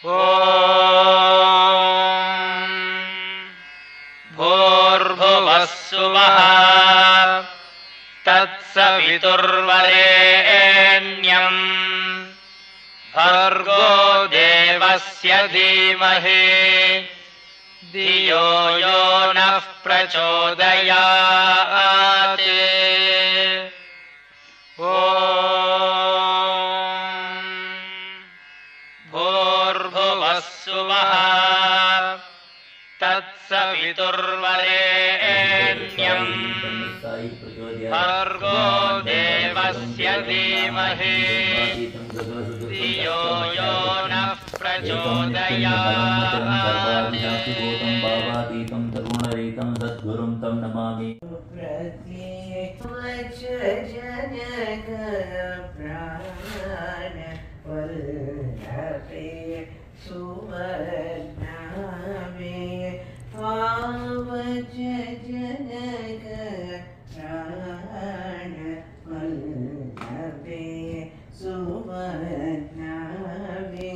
भूर्भुवः सुवः तत्सवितुर्वरेण्यम् भर्गो देवस्य धीमहि धियो यो नः प्रचोदयात् ॐ भूर्भुवः सुवः तत्सवितुर्वरेण्यम् भर्गो देवस्य धीमहि धियो यो नः प्रचोदयात् भावातीतं तरुणरहितं सद्गुरुं तं नमामि प्रत्येकवच जनक प्राण वल्लभे सुवर्णावे पावच जनक प्राण वल्लभे सुवर्णावे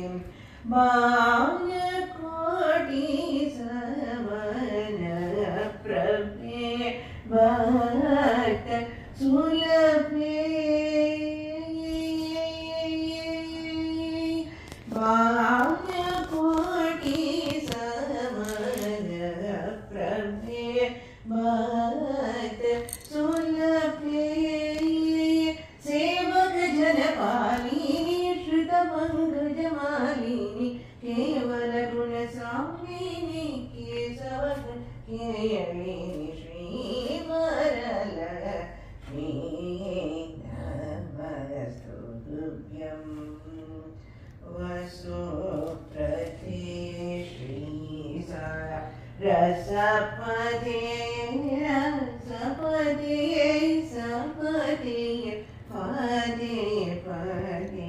बालकोटि सवन प्रभे भक्त सुलभे बालकोटि सवन प्रभे भक्त सुलभे सेवक जनपालिनी श्रुत पंकजमालिनी केवल गुण स्वामिनी केशव केयलिनी श्री वरल श्री नमस्तुभ्यं वसु प्रति श्री सा रसपदे रसपदे सपदे पदे पदे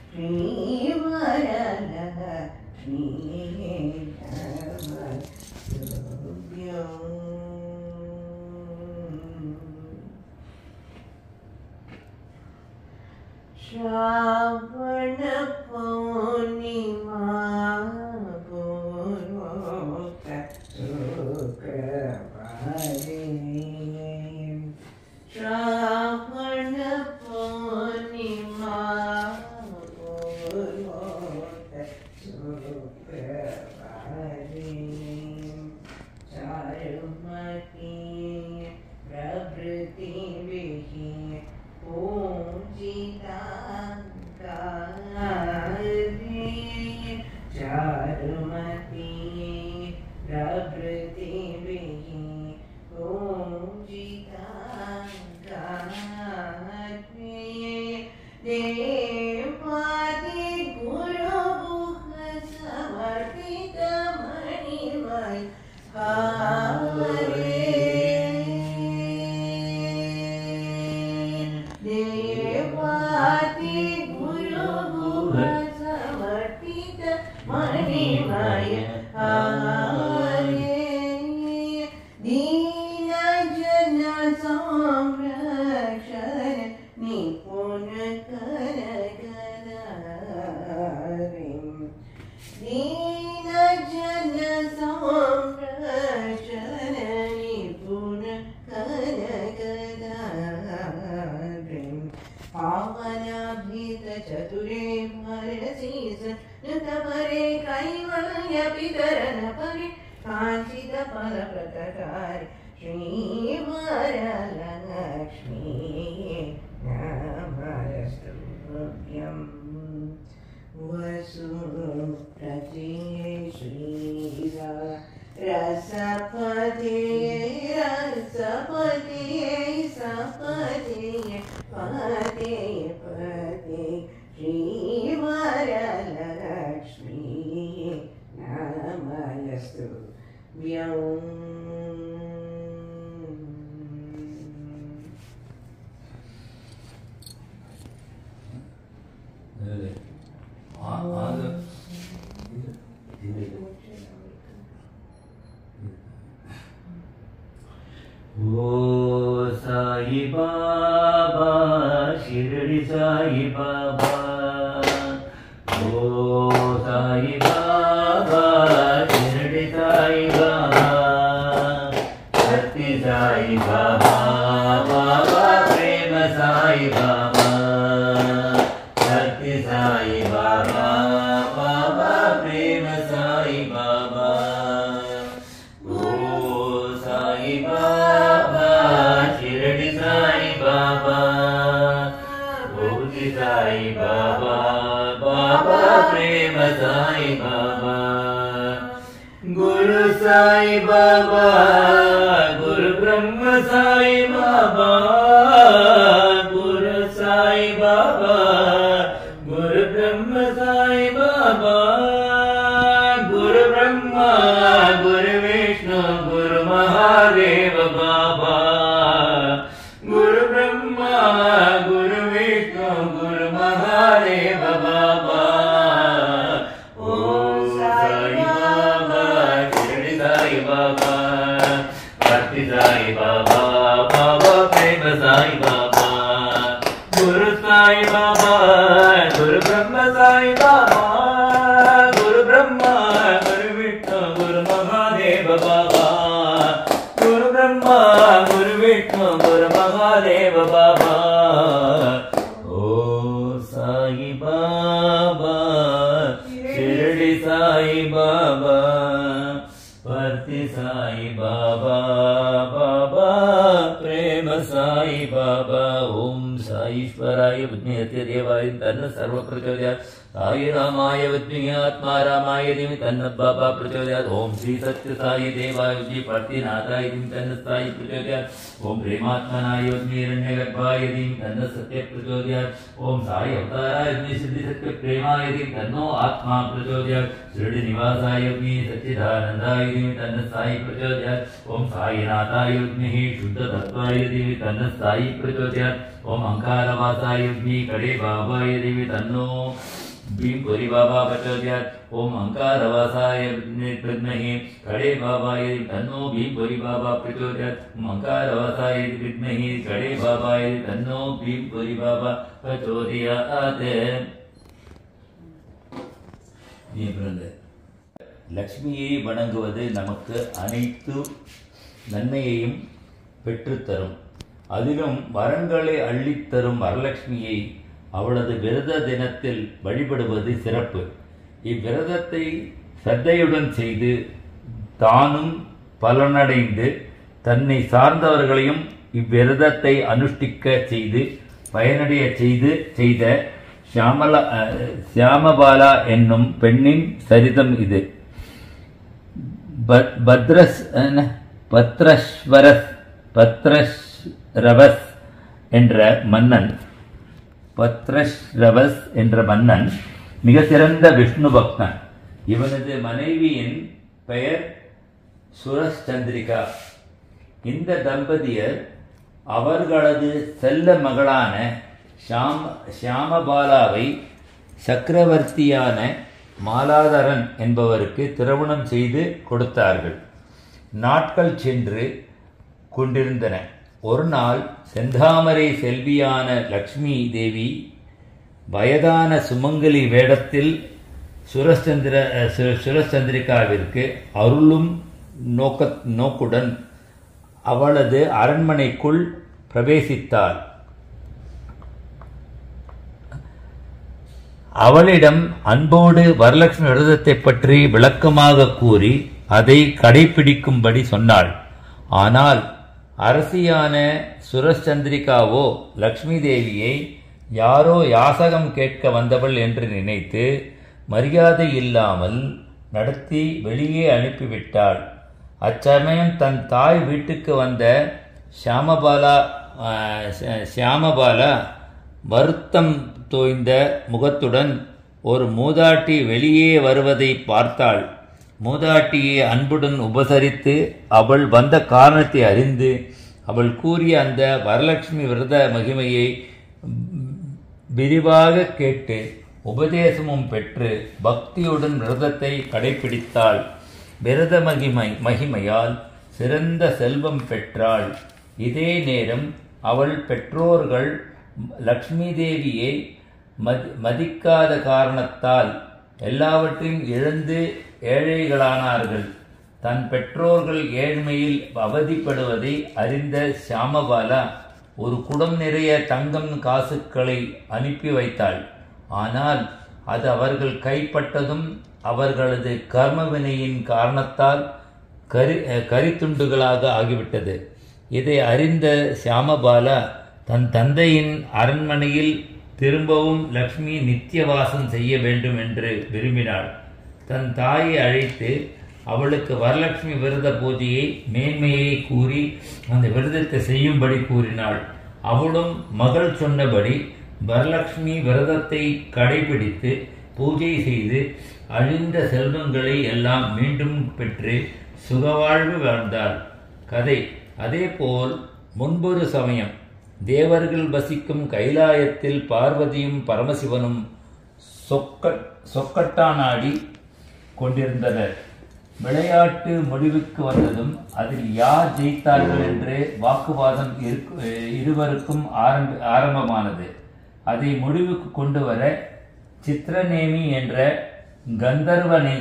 श्रावण पूर्णिमा पूर्वोक्त शुक्रवारे श्रावण पूर्णिमा पूर्वोक्त शुक्रवारे चारुमती प्रभृतिभिः पूजिता चारुमती प्रभृतिभिः पूजिता देवादि गुरुगुह समर्पितमणिमय हरे देवादि गुरुगुह समर्पित मणिमय हरे दीनजन संरक्षण निपुण कर दीनजन संरक्षण निपुण कर पावनाभीत चतुरे भरसीस नृतपरे कैवल्य पितरन परे काञ्चित फल प्रतकारि श्रीवरलक्ष्मी नमस्तुभ्यम् वसु प्रति श्रीरा रसपदे रसपदे सपदे पदे पदे श्रीवरलक्ष्मी नमस्तु व्यम् ओ साई बाबा शिरडी साई बाबा ओ साई बाबा சாய் பாபா குரு பிரம்ம சாய் பாபா குரு சாய் பாபா குரு பிரம்ம சாய் பாபா குரு பிரம்மா குரு விஷ்ணு குரு மகாதேவ பாபா குரு பிரம்மா குரு விஷ்ணு குரு மகாதேவ பாபா ஓம் சாய் பாபா शिरडी साई बाबा भक्ति साई बाबा बाबा प्रेम साई बाबा गुरु साई बाबा गुरु ब्रह्म साई बाबा गुरु ब्रह्मा गुरु विष्णु गुरु महादेव बाबा गुरु ब्रह्मा गुरु विष्णु गुरु महादेव बाबा ओ साई बाबा शिरडी साई बाबा भक्ति साई बाबा बाबा प्रेम साई बाबा ओम साईश्वराय विद्महे देवाय तन्न सर्व प्रचोदयात् साई रामाय विद्महे आत्मा रामाय धीमहि तन्न बाबा प्रचोदयात् ओम श्री सत्य साई देवाय विद्महे पार्थिनाथाय धीमहि तन्न साई प्रचोदयात् ओम प्रेमात्मनाय विद्महे हिरण्यगर्भाय धीमहि तन्न सत्य प्रचोदयात् ओम साई अवताराय विद्महे सिद्धि सत्य प्रेमाय धीमहि तन्नो आत्मा प्रचोदयात् शिरडी निवासाय विद्महे सच्चिदानन्दाय धीमहि तन्न साई प्रचोदयात् ओम साईनाथाय विद्महे शुद्ध तत्त्वाय धीमहि तन्न साई प्रचोदयात् ओम अङ्कारवासाय विद्महे कडे बाबाय धीमहि तन्नो भीम पुरी बाबा प्रचोदयात् ओम अङ्कारवासाय विद्महे कडे बाबाय धीमहि तन्नो भीम पुरी बाबा प्रचोदयात् ओम अङ्कारवासाय विद्महे कडे बाबाय धीमहि तन्नो भीम पुरी बाबा प्रचोदयात् நீ பிறந்த லக்ஷ்மியை வணங்குவது நமக்கு அனைத்து நன்மையையும் பெற்றுத்தரும் அதிலும் வரங்களை அள்ளித்தரும் வரலட்சுமியை அவளது விரத தினத்தில் வழிபடுவது சிறப்பு இவ்விரதத்தை சத்தையுடன் செய்து தானும் பலனடைந்து தன்னை சார்ந்தவர்களையும் இவ்விரதத்தை அனுஷ்டிக்க செய்து பயனடைய செய்து செய்த ஷியாமலா அஹ், சியாமபாலா என்னும் பெண்ணின் சரிதம் இது பத்- பத்ரஸ் என்ன? பத்ரஸ்வரஸ் பத்ரஸ்ரவஸ் என்ற மன்னன் பத்ரஸ்ரவஸ் என்ற மன்னன் மிக சிறந்த விஷ்ணு பக்தன் இவனது மனைவியின் பெயர் சுரச்சந்திரிகா இந்த தம்பதியர் அவர்களது செல்ல மகளான ஷாம ஷியாமபாலாவை சக்கரவர்த்தியான மாலாதரன் என்பவருக்கு திருமணம் செய்து கொடுத்தார்கள் நாட்கள் சென்று கொண்டிருந்தன ஒரு நாள் செந்தாமரை செல்வியான லக்ஷ்மி தேவி வயதான சுமங்கலி வேடத்தில் சுரச்சந்திர அஹ், சு- சுரச்சந்திரிகாவிற்கு அருளும் நோக்க நோக்குடன் அவளது அரண்மனைக்குள் பிரவேசித்தாள் அவளிடம் அன்போடு வரலட்சுமி விரதத்தை பற்றி விளக்கமாக கூறி அதை கடைபிடிக்கும்படி சொன்னாள் ஆனால் அரசியான சுரச்சந்திரிகாவோ லக்ஷ்மி தேவியை யாரோ யாசகம் கேட்க வந்தவள் என்று நினைத்து மரியாதை இல்லாமல் நடத்தி வெளியே அனுப்பிவிட்டாள் அச்சமயம் தன் தாய் வீட்டுக்கு வந்த ஷியாமபாலா ஆஹ், ஷ- ஷியாமபாலா வருத்தம் தோய்ந்த முகத்துடன் ஒரு மூதாட்டி வெளியே வருவதை பார்த்தாள் மூதாட்டியை அன்புடன் உபசரித்து அவள் வந்த காரணத்தை அறிந்து அவள் கூறிய அந்த வரலட்சுமி விரத மகிமையை விரிவாக கேட்டு உபதேசமும் பெற்று பக்தியுடன் விரதத்தை கடைபிடித்தாள் விரத மகிமை மகிமையால் சிறந்த செல்வம் பெற்றாள் இதே நேரம் அவள் பெற்றோர்கள் லக்ஷ்மி தேவியை மதி மதிக்காத காரணத்தால் எல்லாவற்றையும் இழந்து ஏழைகளானார்கள் தன் பெற்றோர்கள் ஏழ்மையில் அவதிப்படுவதை அறிந்த சியாமபாலா ஒரு குடம் நிறைய தங்கம் காசுகளை அனுப்பி வைத்தாள் ஆனால் அது அவர்கள் கைப்பட்டதும் அவர்களது கர்மவினையின் காரணத்தால் கரி அஹ், கரித்துண்டுகளாக ஆகிவிட்டது இதை அறிந்த சியாமபாலா தன் தந்தையின் அரண்மனையில் திரும்பவும் லக்ஷ்மி நித்தியவாசம் செய்ய வேண்டும் என்று விரும்பினாள் தன் தாயை அழைத்து அவளுக்கு வரலட்சுமி விரத பூஜையை மேன்மையை கூறி அந்த விரதத்தை செய்யும்படி கூறினாள் அவளும் மகள் சொன்னபடி வரலட்சுமி விரதத்தை கடைபிடித்து பூஜை செய்து அழிந்த செல்வங்களை எல்லாம் மீண்டும் பெற்று சுகவாழ்வு வாழ்ந்தாள் கதை அதேபோல் முன்பொரு சமயம் தேவர்கள் வசிக்கும் கைலாயத்தில் பார்வதியும் பரமசிவனும் சொக்க சொக்கட்டானாடி கொண்டிருந்தனர் விளையாட்டு முடிவுக்கு வந்ததும் அதில் யார் ஜெயித்தார்கள் என்று வாக்குவாதம் இருக்கு- இருவருக்கும் ஆரம்ப ஆரம்பமானது அதை முடிவுக்கு கொண்டு வர சித்திரநேமி என்ற கந்தர்வனை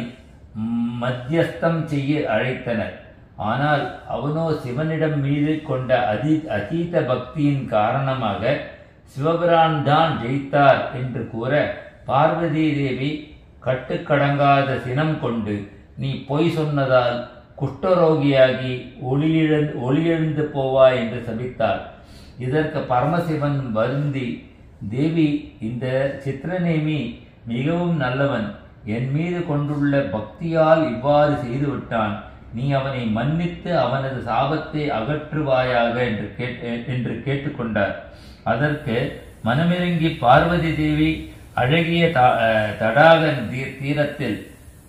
மத்தியஸ்தம் செய்ய அழைத்தனர் ஆனால் அவனோ சிவனிடம் மீது கொண்ட அதி அதீத பக்தியின் காரணமாக சிவபிரான் தான் ஜெயித்தார் என்று கூற பார்வதி தேவி கட்டுக்கடங்காத சினம் கொண்டு நீ பொய் சொன்னதால் குஷ்டரோகியாகி ஒளியிழந்து ஒளியெழுந்து போவாய் என்று சபித்தாள் இதற்கு பரமசிவன் வருந்தி தேவி இந்த சித்திரநேமி மிகவும் நல்லவன் என் மீது கொண்டுள்ள பக்தியால் இவ்வாறு செய்துவிட்டான் நீ அவனை மன்னித்து அவனது சாபத்தை அகற்றுவாயாக என்று கேட்டு என்று கேட்டுக்கொண்டார் அதற்கு மனமிறங்கி பார்வதி தேவி அழகிய த- அஹ் தடாகன் தீ- தீரத்தில்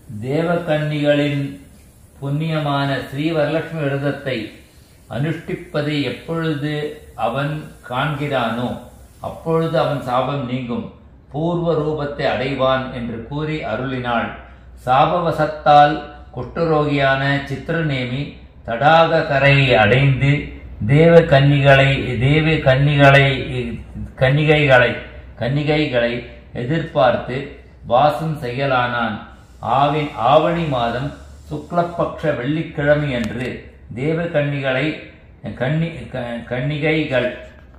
தேவகன்னிகளின் புண்ணியமான ஸ்ரீ வரலட்சுமி விரதத்தை அனுஷ்டிப்பதை எப்பொழுது அவன் காண்கிறானோ அப்பொழுது அவன் சாபம் நீங்கும் பூர்வ ரூபத்தை அடைவான் என்று கூறி அருளினாள் சாபவசத்தால் குஷ்டரோகியான சித்திரநேமி தடாக கரையை அடைந்து தேவ கன்னிகளை தேவ கன்னிகளை கன்னிகைகளை கன்னிகைகளை எதிர்பார்த்து வாசம் செய்யலானான் ஆவி ஆவணி மாதம் சுக்லபக்ஷ வெள்ளிக்கிழமை அன்று தேவ கன்னிகளை கன்னி க- கன்னிகைகள்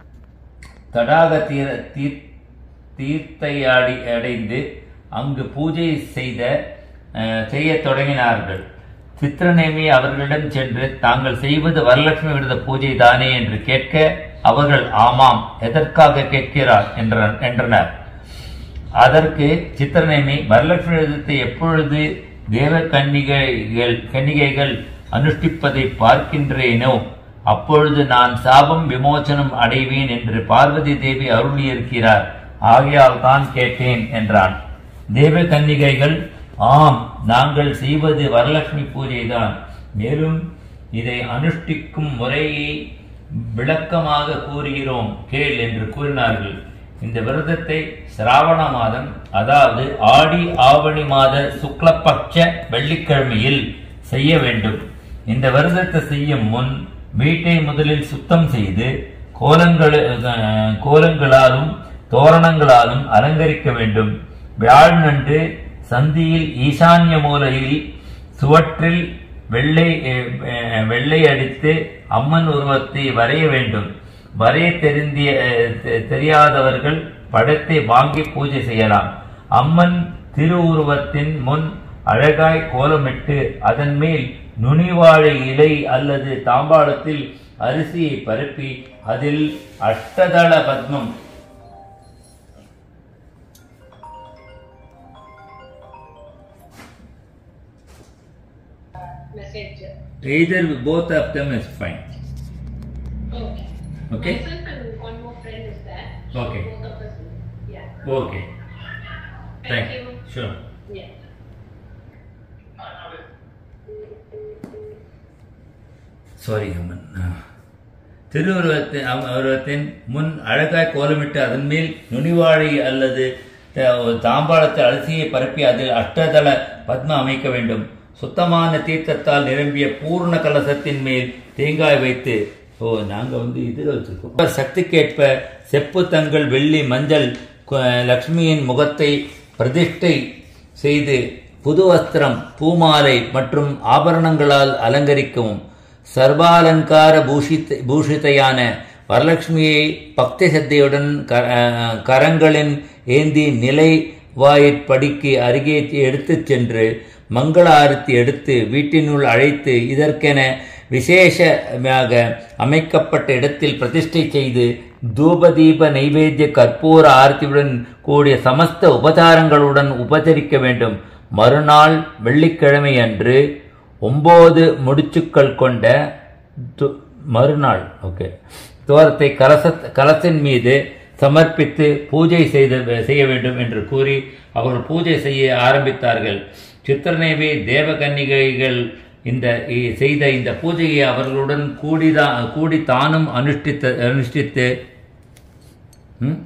தடாக தீர தீர் தீர்த்தையாடி அடைந்து அங்கு பூஜை செய்த அஹ், செய்யத் தொடங்கினார்கள் சித்திரநேமி அவர்களிடம் சென்று தாங்கள் செய்வது வரலட்சுமி விரத பூஜை தானே என்று கேட்க அவர்கள் ஆமாம் எதற்காக கேட்கிறார் என்ற- என்றனர் அதற்கு சித்திரநேமி வரலட்சுமி விரதத்தை எப்பொழுது தேவ கன்னிகைகள் கன்னிகைகள் அனுஷ்டிப்பதை பார்க்கின்றேனோ அப்பொழுது நான் சாபம் விமோசனம் அடைவேன் என்று பார்வதி தேவி அருளியிருக்கிறார் ஆகையால் தான் கேட்டேன் என்றான் தேவ கன்னிகைகள் ஆம் நாங்கள் செய்வது வரலட்சுமி பூஜைதான் மேலும் இதை அனுஷ்டிக்கும் முறையை விளக்கமாக கூறுகிறோம் கேள் என்று கூறினார்கள் இந்த விரதத்தை சிராவண மாதம் அதாவது ஆடி ஆவணி மாத சுக்லபட்ச வெள்ளிக்கிழமையில் செய்ய வேண்டும் இந்த விரதத்தை செய்யும் முன் வீட்டை முதலில் சுத்தம் செய்து கோலங்கள் அஹ், கோலங்களாலும் தோரணங்களாலும் அலங்கரிக்க வேண்டும் வியாழனன்று சந்தியில் ஈசான்ய மூலையில் சுவற்றில் வெள்ளை அஹ், அஹ், வெள்ளை அடித்து அம்மன் உருவத்தை வரைய வேண்டும் வரைய தெரிந்திய அஹ், தெ- தெரியாதவர்கள் படத்தை வாங்கி பூஜை செய்யலாம் அம்மன் திருவுருவத்தின் முன் அழகாய் கோலமிட்டு அதன் மேல் நுனிவாழை இலை அல்லது தாம்பாளத்தில் அரிசியை பரப்பி அதில் அஷ்டதள பத்மம் messenger. either both of them is fine Okay. Okay. Myself and one more friend is there. Okay. Both of us. Yeah. okay Thank, thank you. sure Yeah. Sorry அம்மன் திருவுருவத்தின் அவ- உருவத்தின் முன் அழகாய் கோலமிட்டு அதன் மேல் நுனிவாழை அல்லது த- தாம்பாளத்து அரிசியை பரப்பி அதில் அஷ்டதள பத்ம அமைக்க வேண்டும் சுத்தமான தீர்த்தத்தால் நிரம்பிய பூர்ண கலசத்தின் மேல் தேங்காய் வைத்து ஓ நாங்க வந்து இதில் வச்சிருக்கோம் சக்திக்கேற்ப செப்பு தங்கள் வெள்ளி மஞ்சள் கு- லக்ஷ்மியின் முகத்தை பிரதிஷ்டை செய்து புது வஸ்திரம் பூமாலை மற்றும் ஆபரணங்களால் அலங்கரிக்கவும் சர்வாலங்கார பூஷித்த பூஷிதையான வரலட்சுமியை பக்தி சத்தையுடன் க- அஹ் கரங்களின் ஏந்தி நிலை வாயிற்படிக்கு அருகே எடுத்துச் சென்று மங்கள ஆரத்தி எடுத்து வீட்டினுள் அழைத்து இதற்கென விசேஷமாக அமைக்கப்பட்ட இடத்தில் பிரதிஷ்டை செய்து தூபதீப நைவேத்திய கற்பூர ஆரத்தியுடன் கூடிய சமஸ்த உபசாரங்களுடன் உபசரிக்க வேண்டும் மறுநாள் வெள்ளிக்கிழமை அன்று ஒன்பது முடிச்சுக்கள் கொண்ட து- மறுநாள் ஓகே தோரத்தை கலச கலசத்தின் மீது சமர்ப்பித்து பூஜை செய்து செய்ய வேண்டும் என்று கூறி அவர்கள் பூஜை செய்ய ஆரம்பித்தார்கள் சித்திரநேவி தேவகன்னிகைகள் இந்த இ- செய்த இந்த பூஜையை அவர்களுடன் கூடிதான் கூடி தானும் அனுஷ்டித்த அனுஷ்டித்து ம்?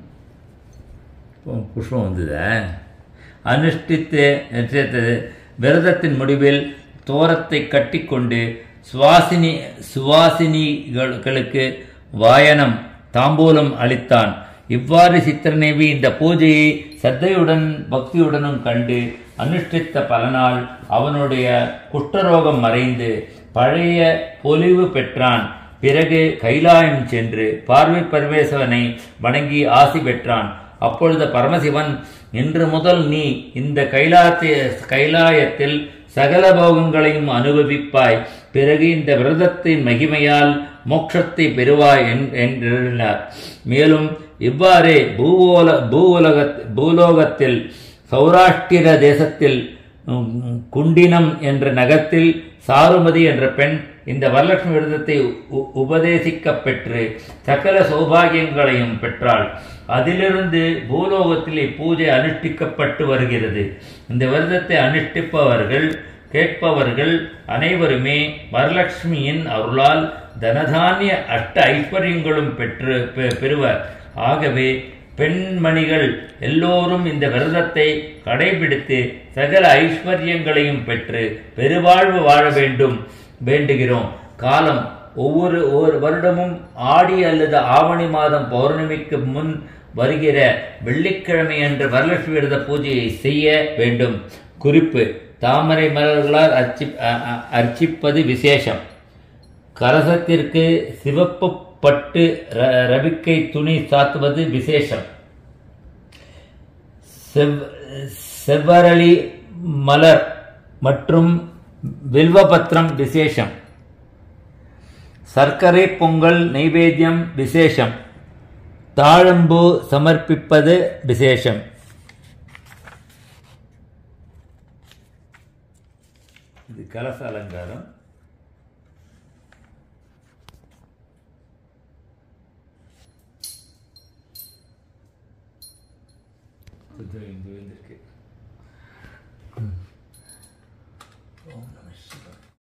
ஓ, புஷ்பம் வந்ததா அனுஷ்டித்து நிச்சயித்தது விரதத்தின் முடிவில் தோரத்தை கட்டிக்கொண்டு சுவாசினி சுவாசினிகளுக்கு வாயனம் தாம்பூலம் அளித்தான் இவ்வாறு சித்திரநேவி இந்த பூஜையை சத்தையுடன் பக்தியுடனும் கண்டு அனுஷ்டித்த பலனால் அவனுடைய குஷ்டரோகம் மறைந்து பழைய பொலிவு பெற்றான் பிறகு கைலாயம் சென்று பார்வை பரமேஸ்வரனை வணங்கி ஆசி பெற்றான் அப்பொழுது பரமசிவன் இன்று முதல் நீ இந்த கைலாயத்தை கைலாயத்தில் சகல போகங்களையும் அனுபவிப்பாய் பிறகு இந்த விரதத்தின் மகிமையால் மோட்சத்தை பெறுவாய் என்- என்றார் மேலும் இவ்வாறே பூவோல பூவுலக பூலோகத்தில் சௌராஷ்டிர தேசத்தில் உம், குண்டினம் என்ற நகரத்தில் சாருமதி என்ற பெண் இந்த வரலட்சுமி விரதத்தை உ- உபதேசிக்கப் பெற்று சகல சௌபாகியங்களையும் பெற்றாள் அதிலிருந்து பூலோகத்தில் இப்பூஜை அனுஷ்டிக்கப்பட்டு வருகிறது இந்த விரதத்தை அனுஷ்டிப்பவர்கள் கேட்பவர்கள் அனைவருமே வரலட்சுமியின் அருளால் தனதானிய அஷ்ட ஐஸ்வர்யங்களும் பெற்று பெ- பெறுவர் ஆகவே பெண்மணிகள் எல்லோரும் இந்த விரதத்தை கடைபிடித்து சகல ஐஸ்வர்யங்களையும் பெற்று பெருவாழ்வு வாழ வேண்டும் வேண்டுகிறோம் காலம் ஒவ்வொரு ஒவ்வொரு வருடமும் ஆடி அல்லது ஆவணி மாதம் பௌர்ணமிக்கு முன் வருகிற வெள்ளிக்கிழமை அன்று வரலட்சுமி விரத பூஜையை செய்ய வேண்டும் குறிப்பு தாமரை மலர்களால் அர்ச்சி அ- அ- அர்ச்சிப்பது விசேஷம் கலசத்திற்கு சிவப்பு பட்டு ர- ரவிக்கை துணி சாத்துவது விசேஷம் செவ்- செவ்வரளி மலர் மற்றும் வில்வபத்திரம் விசேஷம் சர்க்கரை பொங்கல் நைவேத்தியம் விசேஷம் தாழம்பூ சமர்ப்பிப்பது விசேஷம் இது கலச அலங்காரம் இது இங்க வந்திருக்கு ஓம் நம சிவாய